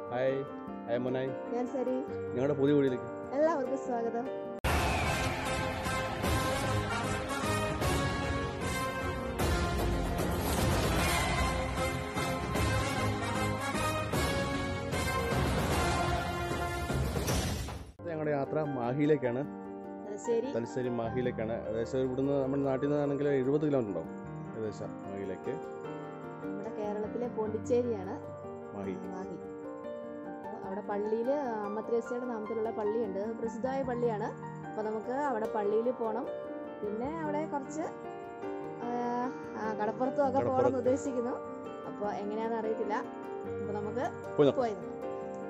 Hi hi മോനായി ഞാൻ സരി ഞങ്ങളുടെ പുതിയ വീടിലേക്ക് എല്ലാവർക്കും സ്വാഗതം ഞങ്ങളുടെ യാത്ര മാഹിയിലേക്കാണ് ശരി തലശ്ശേരി മാഹിയിലേക്കാണ് ഏകദേശം ഇവിടുന്ന് നമ്മുടെ നാട്ടിൽ നിന്നാണെങ്കിൽ എഴുപത് കിലോമീറ്റർ ഉണ്ടാവും ഏകദേശം മാഹിയിലേക്ക് നമ്മുടെ കേരളത്തിലെ പോണ്ടിച്ചേരിയാണ് മാഹി മാഹി അപ്പോൾ അവിടെ പള്ളിയിൽ അമ്മത്രേസ്യയുടെ നാമത്തിലുള്ള പള്ളിയുണ്ട് അത് പ്രസിദ്ധമായ പള്ളിയാണ് അപ്പോൾ നമുക്ക് അവിടെ പള്ളിയിൽ പോകണം പിന്നെ അവിടെ കുറച്ച് ആ, ആ, കടപ്പുറത്തും ഒക്കെ കടപ്പുറത്ത്. പോകണം എന്ന് ഉദ്ദേശിക്കുന്നു അപ്പോൾ എങ്ങനെയാണെന്ന് അറിയത്തില്ല അപ്പോൾ നമുക്ക് പോയി നോക്കാം. പോയി നോക്കാം.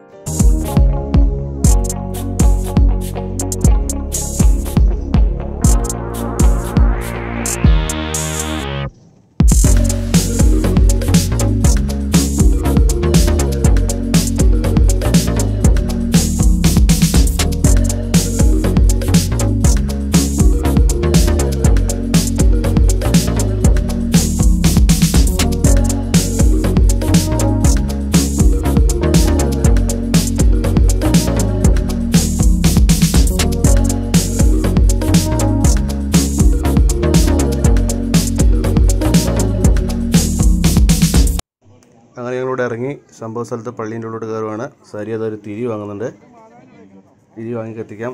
അങ്ങനെ ഞങ്ങളിവിടെ ഇറങ്ങി സംഭവ സ്ഥലത്ത് പള്ളീൻ്റെ ഉള്ളിലോട്ട് കയറുവാണ് സരി അതൊരു തിരി വാങ്ങുന്നുണ്ട് തിരി വാങ്ങി കത്തിക്കാം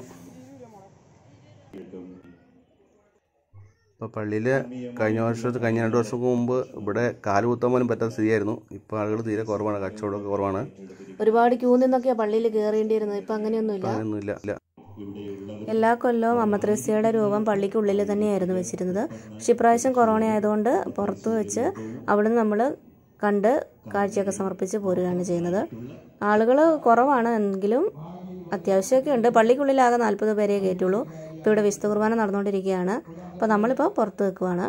ഇപ്പോൾ പള്ളിയിൽ കഴിഞ്ഞ വർഷത്തെ കഴിഞ്ഞ രണ്ട് വർഷം മുമ്പ് ഇവിടെ കാല് കുത്താൻ പോലും പറ്റാത്ത സ്ഥിതിയായിരുന്നു ഇപ്പോൾ ആളുകൾ തീരെ കുറവാണ് കച്ചവടമൊക്കെ കുറവാണ് ഒരുപാട് ക്യൂ നിന്നൊക്കെയാണ് പള്ളിയിൽ കയറേണ്ടിയിരുന്നത് ഇപ്പം അങ്ങനെയൊന്നുമില്ല അങ്ങനെയൊന്നുമില്ല ഇല്ല എല്ലാ കൊല്ലവും അമ്മത്രേസ്യയുടെ രൂപം പള്ളിക്കുള്ളിൽ തന്നെയായിരുന്നു വെച്ചിരുന്നത് പക്ഷെ ഇപ്രാവശ്യം കൊറോണ ആയതുകൊണ്ട് പുറത്ത് വെച്ച് അവിടുന്ന് നമ്മൾ കണ്ട് കാഴ്ചയൊക്കെ സമർപ്പിച്ച് പോരുകയാണ് ചെയ്യുന്നത് ആളുകൾ കുറവാണ് എങ്കിലും അത്യാവശ്യമൊക്കെ ഉണ്ട് പള്ളിക്കുള്ളിലാകെ നാൽപ്പത് പേരെ കയറ്റുള്ളൂ ഇപ്പോൾ ഇവിടെ വിശുദ്ധ കുർബാന നടന്നുകൊണ്ടിരിക്കുകയാണ് അപ്പോൾ നമ്മളിപ്പോൾ പുറത്ത് നിൽക്കുവാണ്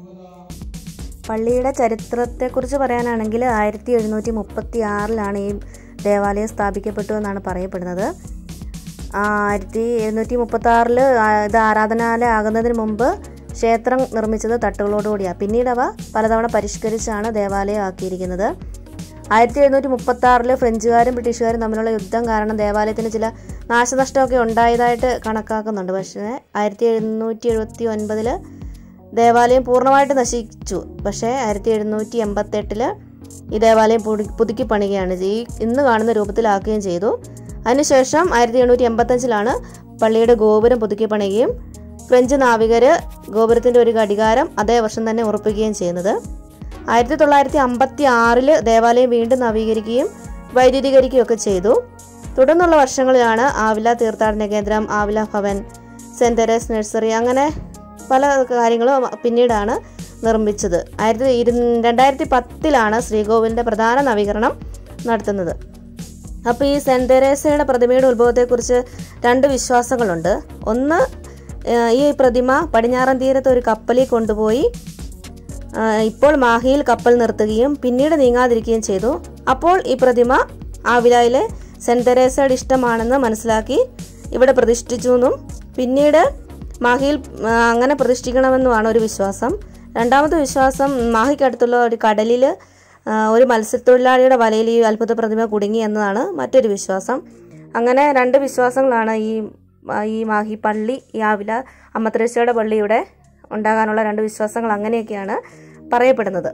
പള്ളിയുടെ ചരിത്രത്തെക്കുറിച്ച് പറയാനാണെങ്കിൽ ആയിരത്തി എഴുന്നൂറ്റി മുപ്പത്തി ആറിലാണ് ഈ ദേവാലയം സ്ഥാപിക്കപ്പെട്ടു എന്നാണ് പറയപ്പെടുന്നത് ആയിരത്തി എഴുന്നൂറ്റി മുപ്പത്തി ആറിൽ ഇത് ആരാധനാലയം ആകുന്നതിന് മുമ്പ് ക്ഷേത്രം നിർമ്മിച്ചത് തട്ടുകളോടുകൂടിയാണ് പിന്നീട് അവ പലതവണ പരിഷ്കരിച്ചാണ് ദേവാലയം ആക്കിയിരിക്കുന്നത് ആയിരത്തി എഴുന്നൂറ്റി മുപ്പത്തി ആറിൽ ഫ്രഞ്ചുകാരും ബ്രിട്ടീഷുകാരും തമ്മിലുള്ള യുദ്ധം കാരണം ദേവാലയത്തിന് ചില നാശനഷ്ടമൊക്കെ ഉണ്ടായതായിട്ട് കണക്കാക്കുന്നുണ്ട് പക്ഷേ ആയിരത്തി എഴുന്നൂറ്റി എഴുപത്തി ഒൻപതിൽ ദേവാലയം പൂർണ്ണമായിട്ട് നശിച്ചു പക്ഷേ ആയിരത്തി എഴുന്നൂറ്റി എൺപത്തെട്ടില് ഈ ദേവാലയം പുതു- പുതുക്കി പണിയുകയാണ് ഈ ഇന്ന് കാണുന്ന രൂപത്തിലാക്കുകയും ചെയ്തു അതിനുശേഷം ആയിരത്തി എണ്ണൂറ്റി എൺപത്തഞ്ചിലാണ് പള്ളിയുടെ ഗോപുരം പുതുക്കി പണിയുകയും ഫ്രഞ്ച് നാവികർ ഗോപുരത്തിൻ്റെ ഒരു ഘടികാരം അതേ വർഷം തന്നെ ഉറപ്പിക്കുകയും ചെയ്യുന്നത് ആയിരത്തി തൊള്ളായിരത്തി അമ്പത്തി ആറിൽ ദേവാലയം വീണ്ടും നവീകരിക്കുകയും വൈദ്യുതീകരിക്കുകയും ഒക്കെ ചെയ്തു തുടർന്നുള്ള വർഷങ്ങളിലാണ് ആവില തീർത്ഥാടന കേന്ദ്രം Avila Bhavan saint Teresa's nursery അങ്ങനെ പല കാര്യങ്ങളും പിന്നീടാണ് നിർമ്മിച്ചത് ആയിരത്തി ഇരു രണ്ടായിരത്തി പത്തിലാണ് ശ്രീകോവിലിൻ്റെ പ്രധാന നവീകരണം നടത്തുന്നത് അപ്പോൾ ഈ സെൻറ് തെരേസയുടെ പ്രതിമയുടെ ഉത്ഭവത്തെക്കുറിച്ച് രണ്ട് വിശ്വാസങ്ങളുണ്ട് ഒന്ന് ഏഹ്, ഈ പ്രതിമ പടിഞ്ഞാറൻ തീരത്ത് ഒരു കപ്പലിൽ കൊണ്ടുപോയി ആ, ഇപ്പോൾ മാഹിയിൽ കപ്പൽ നിർത്തുകയും പിന്നീട് നീങ്ങാതിരിക്കുകയും ചെയ്തു അപ്പോൾ ഈ പ്രതിമ ആവിലയിലെ സെൻറ് തെരേസയുടെ ഇഷ്ടമാണെന്ന് മനസ്സിലാക്കി ഇവിടെ പ്രതിഷ്ഠിച്ചു എന്നും പിന്നീട് മാഹിയിൽ ആ, അങ്ങനെ പ്രതിഷ്ഠിക്കണമെന്നുമാണ് ഒരു വിശ്വാസം രണ്ടാമത്തെ വിശ്വാസം മാഹിക്കടുത്തുള്ള ഒരു കടലിൽ ആ, ഒരു മത്സ്യത്തൊഴിലാളിയുടെ വലയിൽ ഈ അത്ഭുത പ്രതിമ കുടുങ്ങി എന്നതാണ് മറ്റൊരു വിശ്വാസം അങ്ങനെ രണ്ട് വിശ്വാസങ്ങളാണ് ഈ ആ, ഈ മാഹി പള്ളി ഈ ആവില അമ്മത്രേശ്വരുടെ പള്ളിയുടെ ഉണ്ടാകാനുള്ള രണ്ട് വിശ്വാസങ്ങൾ അങ്ങനെയൊക്കെയാണ് പറയപ്പെടുന്നത്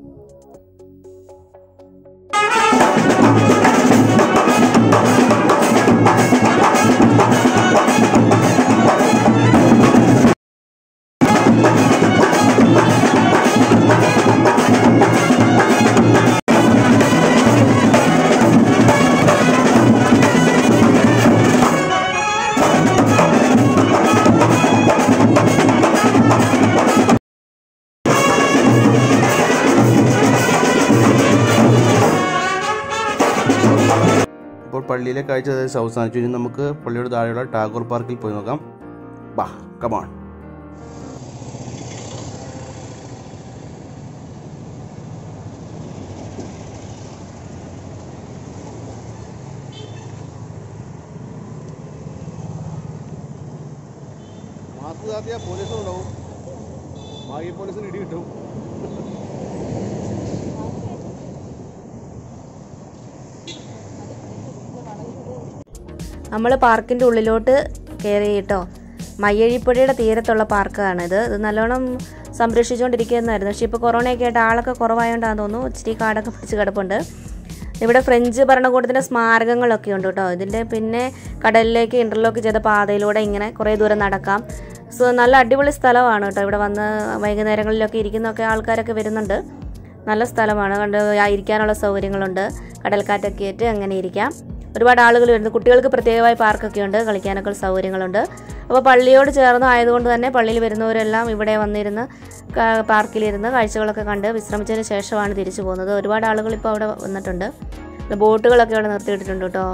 ഇപ്പോൾ പള്ളിയിലെ കാഴ്ച ഏകദേശം അവസാനിച്ചു ഇനി നമുക്ക് പള്ളിയുടെ താഴെയുള്ള ടാഗോർ പാർക്കിൽ പോയി നോക്കാം ബാ കമാൺ മാസ്ക് താത്തിയാൽ പോലീസും ഉണ്ടാവും മാഗി പോലീസിന് ഇടി കിട്ടും നമ്മൾ പാർക്കിൻ്റെ ഉള്ളിലോട്ട് കയറി കേട്ടോ മയ്യഴിപ്പുഴയുടെ തീരത്തുള്ള പാർക്കാണിത് ഇത് നല്ലോണം സംരക്ഷിച്ചുകൊണ്ടിരിക്കുന്നതായിരുന്നു പക്ഷേ ഇപ്പോൾ കൊറോണയൊക്കെ ആയിട്ട് ആളൊക്കെ കുറവായതുകൊണ്ടാണെന്ന് തോന്നുന്നു ഇച്ചിരി കാടൊക്കെ പിടിച്ച് കിടപ്പുണ്ട് ഇവിടെ ഫ്രഞ്ച് ഭരണകൂടത്തിൻ്റെ സ്മാരകങ്ങളൊക്കെ ഉണ്ട് കേട്ടോ ഇതിൻ്റെ പിന്നെ കടലിലേക്ക് ഇൻ്റർലോക്ക് ചെയ്ത പാതയിലൂടെ ഇങ്ങനെ കുറേ ദൂരം നടക്കാം സോ നല്ല അടിപൊളി സ്ഥലമാണ് കേട്ടോ ഇവിടെ വന്ന് വൈകുന്നേരങ്ങളിലൊക്കെ ഇരിക്കുന്നൊക്കെ ആൾക്കാരൊക്കെ വരുന്നുണ്ട് നല്ല സ്ഥലമാണ് കണ്ട് ഇരിക്കാനുള്ള സൗകര്യങ്ങളുണ്ട് കടൽക്കാറ്റൊക്കെ ആയിട്ട് അങ്ങനെ ഇരിക്കാം ഒരുപാട് ആളുകൾ വരുന്നു കുട്ടികൾക്ക് പ്രത്യേകമായി പാർക്കൊക്കെ ഉണ്ട് കളിക്കാനൊക്കെ സൗകര്യങ്ങളുണ്ട് അപ്പോൾ പള്ളിയോട് ചേർന്ന് ആയതുകൊണ്ട് തന്നെ പള്ളിയിൽ വരുന്നവരെല്ലാം ഇവിടെ വന്നിരുന്ന് ക- പാർക്കിലിരുന്ന് കാഴ്ചകളൊക്കെ കണ്ട് വിശ്രമിച്ചതിന് ശേഷമാണ് തിരിച്ചു പോകുന്നത് ഒരുപാട് ആളുകൾ ഇപ്പോൾ അവിടെ വന്നിട്ടുണ്ട് ബോട്ടുകളൊക്കെ അവിടെ നിർത്തിയിട്ടിട്ടുണ്ട് കേട്ടോ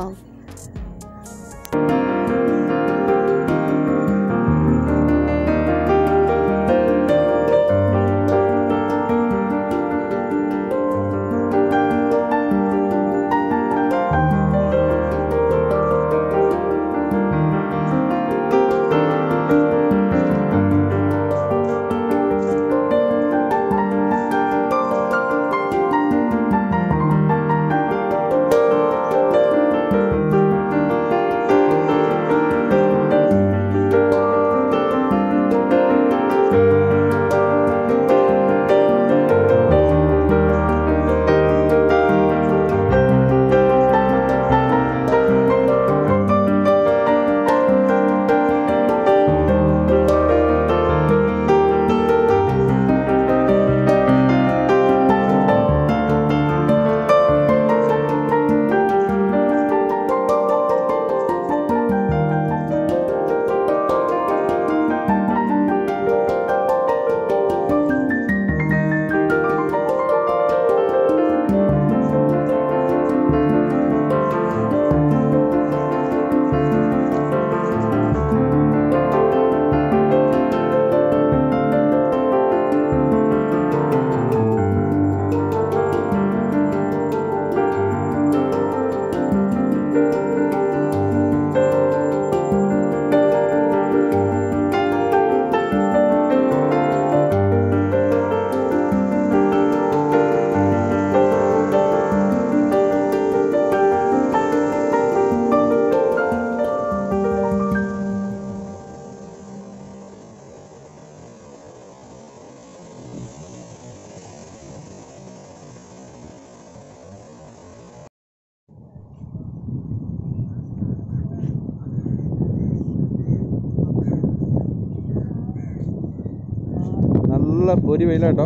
നല്ല പൊരി വെയിലാട്ടോ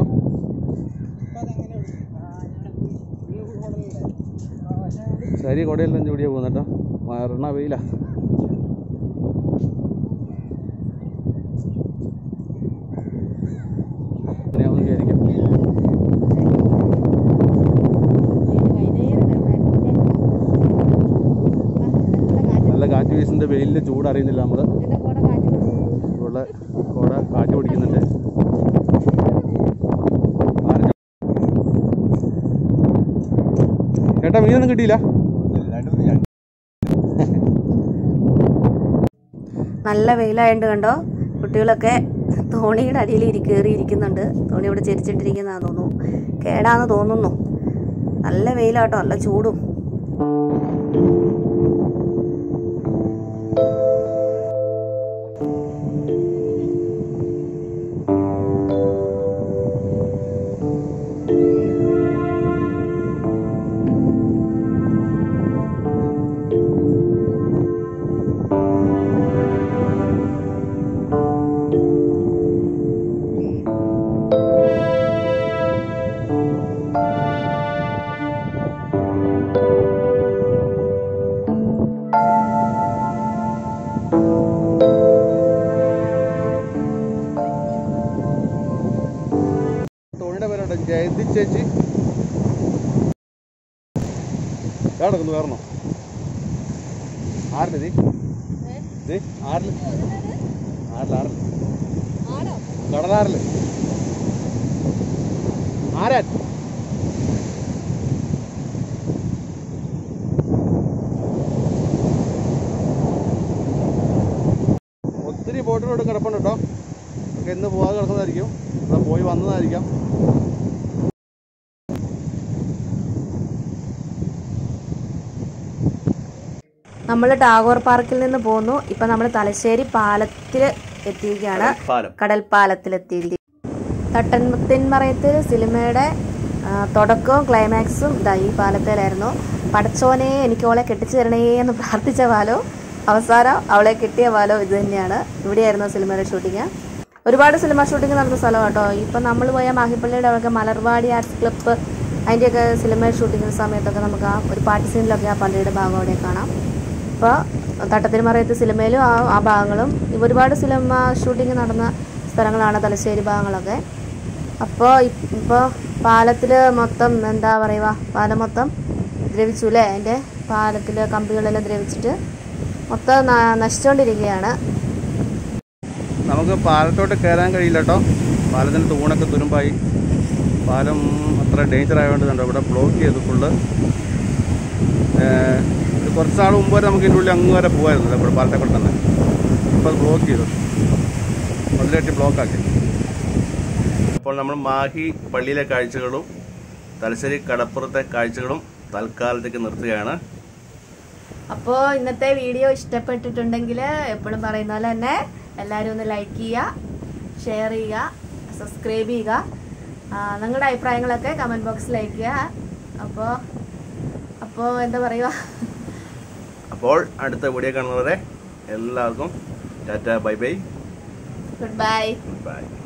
ശരി കൊടയെല്ലാം ചൂടിയാ പോകുന്നട്ടോ മരണ വെയിലാ അങ്ങനെയാവുമെന്ന് വിചാരിക്കാം നല്ല കാറ്റ് വീശിൻ്റെ വെയിലിൻ്റെ ചൂട് അറിയുന്നില്ല നമ്മൾ ഇവിടെ കോട കാറ്റ് പിടിക്കുന്നുണ്ട് ആരും- ചേട്ടാ മീനൊന്നും കിട്ടിയില്ല നല്ല വെയിലായതുകൊണ്ട് കണ്ടോ കുട്ടികളൊക്കെ തോണിയുടെ അടിയിൽ ഇരി കയറി ഇരിക്കുന്നുണ്ട് തോണി ഇവിടെ ചെരിച്ചിട്ടിരിക്കുന്നതാന്ന് തോന്നുന്നു കേടാന്ന് തോന്നുന്നു നല്ല വെയിലാട്ടോ നല്ല ചൂടും തോണിയുടെ പേരുണ്ട് ജയന്തി ചേച്ചി കിടക്കുന്നു കയറണോ ആരില് ഇത് ഇത് ആരില് ആരില് ആരില് കടലാറില് ആരാ ഒത്തിരി ബോട്ടിലോട്ട് കിടപ്പുണ്ട് കേട്ടോ ഒക്കെ ഇന്ന് പോകാതെ കിടക്കുന്നതായിരിക്കും ഇവിടെ പോയി വന്നതായിരിക്കാം നമ്മൾ ടാഗോർ പാർക്കിൽ നിന്ന് പോന്നു ഇപ്പം നമ്മൾ തലശ്ശേരി പാലത്തിൽ എത്തിയിരിക്കുകയാണ് പാലം കടൽപ്പാലത്തിൽ എത്തിയിരിക്കുക തട്ടൻമുത്തിൻമറയത്ത് സിനിമയുടെ ആ, തുടക്കവും ക്ലൈമാക്സും ഇതാ ഈ പാലത്തിലായിരുന്നു പടച്ചോനെ എനിക്ക് അവളെ കെട്ടിച്ചു തരണേ എന്ന് പ്രാർത്ഥിച്ച പാലോ അവസാനം അവളെ കിട്ടിയ പാലോ ഇത് തന്നെയാണ് ഇവിടെയായിരുന്നു സിനിമയുടെ ഷൂട്ടിങ് ഒരുപാട് സിനിമ ഷൂട്ടിംഗ് നടന്ന സ്ഥലം കേട്ടോ ഇപ്പം നമ്മൾ പോയ മാഹിപ്പള്ളിയുടെ അവിടെ മലർവാടി ആർട്സ് ക്ലബ്ബ് അതിൻ്റെയൊക്കെ സിനിമ ഷൂട്ടിങ്ങിന് സമയത്തൊക്കെ നമുക്ക് ആ ഒരു പാട്ട് സീനിലൊക്കെ ആ പള്ളിയുടെ ഭാഗം അവിടെ കാണാം ഇപ്പോൾ തട്ടത്തിരുമറയത്ത് സിനിമയിലും ആ ആ ഭാഗങ്ങളും ഒരുപാട് സിനിമ ഷൂട്ടിംഗ് നടന്ന സ്ഥലങ്ങളാണ് തലശ്ശേരി ഭാഗങ്ങളൊക്കെ അപ്പോൾ ഇപ്പോൾ പാലത്തിൽ മൊത്തം എന്താ പറയുക പാലം മൊത്തം ദ്രവിച്ചു അല്ലേ അതിൻ്റെ പാലത്തിൽ കമ്പികളെല്ലാം ദ്രവിച്ചിട്ട് മൊത്തം ന- നശിച്ചുകൊണ്ടിരിക്കുകയാണ് നമുക്ക് പാലത്തോട്ട് കയറാൻ കഴിയില്ല കേട്ടോ പാലത്തിൻ്റെ തൂണൊക്കെ തുരുമ്പായി പാലം അത്ര ഡേഞ്ചർ ആയതുകൊണ്ട് കണ്ടോ ഇവിടെ ബ്ലോക്ക് ചെയ്തു ഫുള്ള് ഏഹ്, ഒരു കുറച്ച് നാൾ മുമ്പ് വരെ നമുക്ക് ഇതിൻ്റെ ഉള്ളിൽ അങ്ങ് വരെ പോകുമായിരുന്നു ഇവിടെ പാലത്തെ കൂടെ തന്നെ ഇപ്പോൾ അത് ബ്ലോക്ക് ചെയ്തു മുതലായിട്ട് ബ്ലോക്കാക്കി അപ്പോൾ നമ്മൾ മാഹി പള്ളിയിലെ കാഴ്ചകളും തലശ്ശേരി കടപ്പുറത്തെ കാഴ്ചകളും തൽക്കാലത്തേക്ക് നിർത്തുകയാണ് അപ്പോൾ ഇന്നത്തെ വീഡിയോ ഇഷ്ടപ്പെട്ടിട്ടുണ്ടെങ്കിൽ എപ്പോഴും പറയുന്ന പോലെ തന്നെ എല്ലാവരും ഒന്ന് ലൈക്ക് ചെയ്യുക ഷെയർ ചെയ്യുക സബ്സ്ക്രൈബ് ചെയ്യുക ആ, നിങ്ങളുടെ അഭിപ്രായങ്ങളൊക്കെ കമൻറ്റ് ബോക്സിൽ അയക്കുക അപ്പോൾ അപ്പോൾ എന്താ പറയുക അപ്പോൾ അടുത്ത വീഡിയോ കാണുന്നവരെ എല്ലാവർക്കും tata bye bye good bye by